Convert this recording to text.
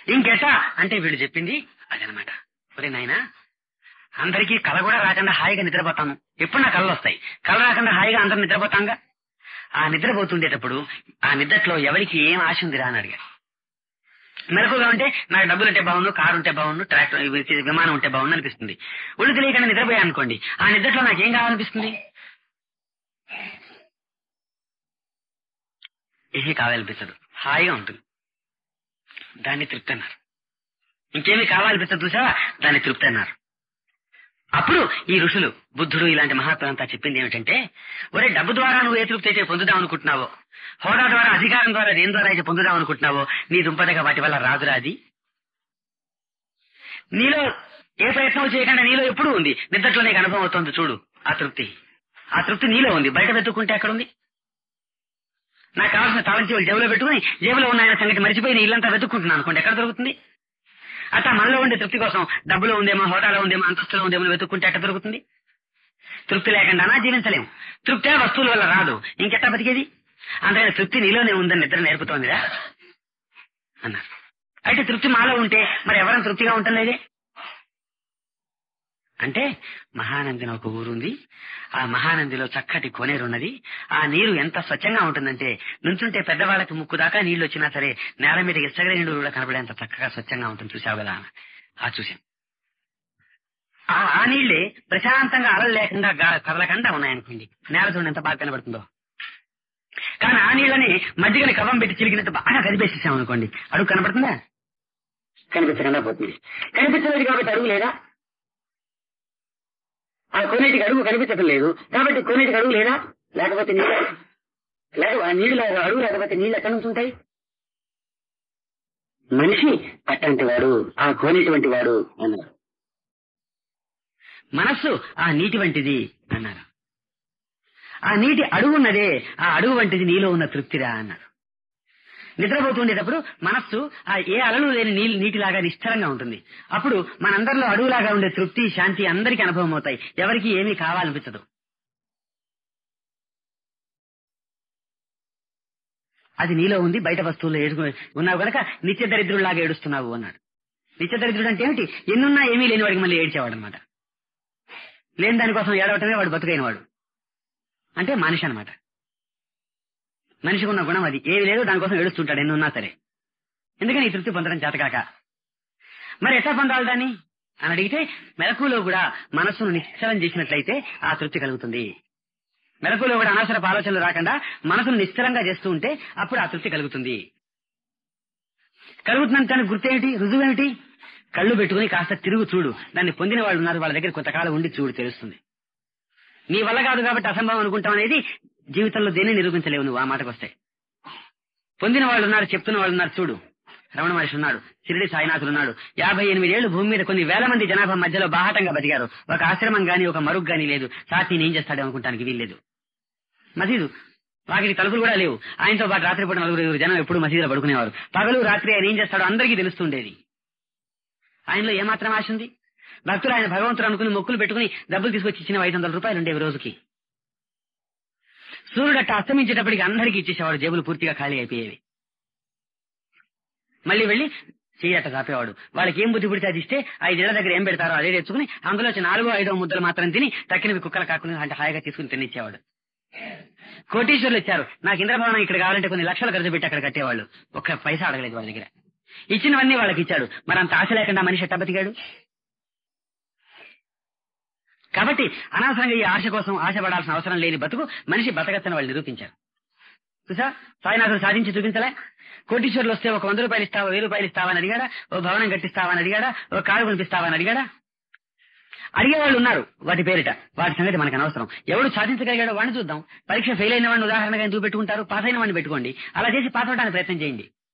ఇంకెట్టా అంటే వీళ్ళు చెప్పింది అదనమాట ఒరే నాయనా అందరికీ కళ కూడా రాకుండా హాయిగా నిద్రపోతాను ఎప్పుడు నా కళలు వస్తాయి కళ రాకుండా హాయిగా అందరు నిద్రపోతాంగా ఆ నిద్రపోతుండేటప్పుడు ఆ నిద్రలో ఎవరికి ఏం ఆశ ఉందిరా అని అడిగారు మెలకుగా ఉంటే నాకు డబ్బులు ఉంటే బాగుండు కారు ఉంటే బాగుండు ట్రాక్టర్ విమానం ఉంటే బాగుండు అనిపిస్తుంది ఒళ్ళు తెలియకుండా నిద్రపోయా అనుకోండి ఆ నిద్రలో నాకేం కావాలనిపిస్తుంది ఏమీ కావాలనిపించదు హాయిగా ఉంటుంది దాన్ని తృప్తి అన్నారు ఇంకేమీ కావాలనిపించదు చూసావా దాన్ని తృప్తి అన్నారు అప్పుడు ఈ ఋషులు బుద్ధుడు ఇలాంటి మహాత్ములంతా చెప్పింది ఏమిటంటే ఒరే డబ్బు ద్వారా నువ్వు ఏ తృప్తి అయితే పొందుదాం అనుకుంటున్నావో హోదా ద్వారా అధికారం ద్వారా దేని ద్వారా అయితే పొందుదాం అనుకుంటున్నావో నీ దుంపదగా వాటి వల్ల రాదురా అది నీలో ఏ ప్రయత్నం చేయకుండా నీలో ఎప్పుడు ఉంది నిద్రలో నీకు అనుభవం అవుతుంది చూడు ఆ తృప్తి ఆ తృప్తి నీలో ఉంది బయట వెతుక్కుంటే ఎక్కడ ఉంది నాకు కావాల్సిన తాళం చెవులు జేబులో పెట్టుకుని జేబులో ఉన్న ఆయన సంగతి మర్చిపోయి నీ ఇల్లంతా వెతుక్కుంటున్నాను అనుకోండి ఎక్కడ దొరుకుతుంది అట్లా మనలో ఉండే తృప్తి కోసం డబ్బులో ఉందేమో హోదాలో ఉందేమో అంతస్తులో ఉందేమో అని వెతుక్కుంటే ఎక్కడ దొరుకుతుంది తృప్తి లేకుండా జీవించలేము తృప్తే వస్తువుల వల్ల రాదు ఇంకెట్టా బతికేది అందుకని తృప్తి నీలోనే ఉందని నిద్ర నేర్పుతోందిరా అన్నారు అయితే తృప్తి మాలో ఉంటే మరి ఎవరైనా తృప్తిగా ఉండలేదే అంటే మహానందిని ఒక ఊరుంది ఆ మహానందిలో చక్కటి కోనేరు ఉన్నది ఆ నీరు ఎంత స్వచ్ఛంగా ఉంటుందంటే నుంచుంటే పెద్దవాళ్ళకి ముక్కు దాకా నీళ్లు వచ్చినా సరే నేల మీద ఇసుక నీళ్లు కూడా కనపడేంత చక్కగా స్వచ్ఛంగా ఉంటుంది చూసావు కదా ఆ చూశాను ఆ ఆ నీళ్లే ప్రశాంతంగా అలలు లేకుండా గా- కదలకుండా ఉన్నాయనుకోండి నేల చూడండి ఎంత బాగా కనబడుతుందో కానీ ఆ నీళ్ళని మజ్జిగని కవం పెట్టి చిలికినట్టు బాగా కదిపేసేసాం అనుకోండి అడుగు కనపడుతుందా కనిపించకుండా పోతుంది కనిపించలేదు కాబట్టి అడుగు లేదా ఆ కొన్నిటికి అడుగు కనిపించడం లేదు కాబట్టి కొన్నిటికి అడుగు లేదా లేకపోతే నీళ్ళు లేక ఆ నీళ్ళు లేక- అడుగు లేకపోతే నీళ్ళు ఎక్కడి నుంచి ఉంటాయి మనిషి అట్టంటి వాడు ఆ కోనేటువంటి వాడు అన్నారు మనస్సు ఆ నీటి వంటిది అన్నారు ఆ నీటి అడుగు ఉన్నదే ఆ అడుగు వంటిది నీలో ఉన్న తృప్తిరా అన్నారు నిద్రపోతుండేటప్పుడు మనస్సు ఆ ఏ అలలు లేని నీళ్ళు నీటిలాగా నిశ్చలంగా ఉంటుంది అప్పుడు మనందరిలో అడుగులాగా ఉండే తృప్తి శాంతి అందరికీ అనుభవం అవుతాయి ఎవరికి ఏమీ కావాలనిపించదు అది నీలో ఉంది బయట వస్తువుల్లో ఏడుకు ఉన్నావు కనుక నిత్య దరిద్రుడిలాగా ఏడుస్తున్నావు అన్నాడు నిత్య దరిద్రుడు అంటే ఏమిటి ఎన్నున్నా ఏమీ లేని వాడికి మళ్ళీ ఏడ్చేవాడు అనమాట లేని దానికోసం ఏడవటమే వాడు బతుకైన వాడు అంటే మనిషి అన్నమాట మనిషికి ఉన్న గుణం అది ఏమి లేదు దానికోసం ఏడుస్తుంటాడు ఎన్నున్నా సరే ఎందుకని ఈ తృప్తి పొందడం చేతకాక మరి ఎట్లా పొందాలి దాన్ని అని అడిగితే మెలకులో కూడా మనస్సును నిశ్చలం చేసినట్లయితే ఆ తృప్తి కలుగుతుంది మెలకులో కూడా అనవసరపు ఆలోచనలు రాకుండా మనసును నిశ్చలంగా చేస్తూ ఉంటే అప్పుడు ఆ తృప్తి కలుగుతుంది కలుగుతుందని దానికి గుర్తేమిటి రుజువేమిటి కళ్ళు పెట్టుకుని కాస్త తిరుగు చూడు దాన్ని పొందిన వాళ్ళు ఉన్నారు వాళ్ళ దగ్గర కొంతకాలం ఉండి చూడు తెలుస్తుంది నీ వల్ల కాదు కాబట్టి అసంభవం అనుకుంటాం అనేది జీవితంలో దేన్ని నిరూపించలేవు నువ్వు ఆ మాటకు వస్తే పొందిన వాళ్ళు ఉన్నారు చెప్తున్న వాళ్ళు ఉన్నారు చూడు రమణ మహర్షి ఉన్నాడు షిరిడి సాయినాథుడు ఉన్నాడు యాభై ఎనిమిది ఏళ్లు భూమి మీద కొన్ని వేల మంది జనాభా మధ్యలో బాహటంగా బతికారు ఒక ఆశ్రమం గాని ఒక మరుగు గాని లేదు సాతి ఏం చేస్తాడు అనుకుంటానికి వీల్లేదు మసీదు వాటికి తలుపులు కూడా లేవు ఆయనతో పాటు రాత్రిపూట నలుగురు ఐదుగురు జనం ఎప్పుడు మసీదులో పడుకునేవారు పగలు రాత్రి ఆయన ఏం చేస్తాడో అందరికీ తెలుస్తుండేది ఆయనలో ఏమాత్రం ఆశ ఉంది భక్తులు ఆయన భగవంతుడు అనుకుని మొక్కులు పెట్టుకుని డబ్బులు తీసుకొచ్చి ఇచ్చిన ఐదు వందల రూపాయలు ఉండేవి రోజుకి సూర్యుడు అట్ట అస్తమించేటప్పటికి అందరికీ ఇచ్చేసేవాడు జేబులు పూర్తిగా ఖాళీ అయిపోయేవి మళ్ళీ వెళ్లి చెయ్యట చాపేవాడు వాళ్ళకి ఏం బుద్ధి పుడితే అది ఇస్తే ఐదేళ్ల దగ్గర ఏం పెడతారో అదే తెచ్చుకుని అందులో వచ్చి నాలుగో ఐదో ముద్దలు మాత్రం తిని తక్కినవి కుక్కలు కాకుండా అంటే హాయిగా తీసుకుని తినిచ్చేవాడు కోటీశ్వర్లు వచ్చారు నాకు ఇంద్రభవనం ఇక్కడ కావాలంటే కొన్ని లక్షలు ఖర్చు పెట్టి అక్కడ కట్టేవాళ్ళు ఒక్క పైసా అడగలేదు వాళ్ళ దగ్గర ఇచ్చినవన్నీ వాళ్ళకి ఇచ్చాడు మరి అంత ఆశ లేకుండా మనిషి ఎట్ట బతికాడు కాబట్టి అనవసరంగా ఈ ఆశ కోసం ఆశపడాల్సిన అవసరం లేని బతుకు మనిషి బతకచ్చని వాళ్ళు నిరూపించారు చూసా సాయినాథుడు సాధించి చూపించలే కోటీశ్వర్లు వస్తే ఒక వంద రూపాయలు ఇస్తావా వెయ్యి రూపాయలు ఇస్తావా అని అడిగాడా ఓ భవనం కట్టిస్తావా అని అడిగాడా ఓ కారు కొనిపిస్తావా అని అడిగాడా అడిగే వాళ్ళు ఉన్నారు వాటి పేరిట వాటి సంగతి మనకు అనవసరం ఎవడు సాధించగలిగాడో వాడిని చూద్దాం పరీక్ష ఫెయిల్ అయిన వాడిని ఉదాహరణగా ఎందుకు పెట్టుకుంటారు పాస్ అయిన వాడిని పెట్టుకోండి అలా చేసి పాస్ అవడానికి ప్రయత్నం చేయండి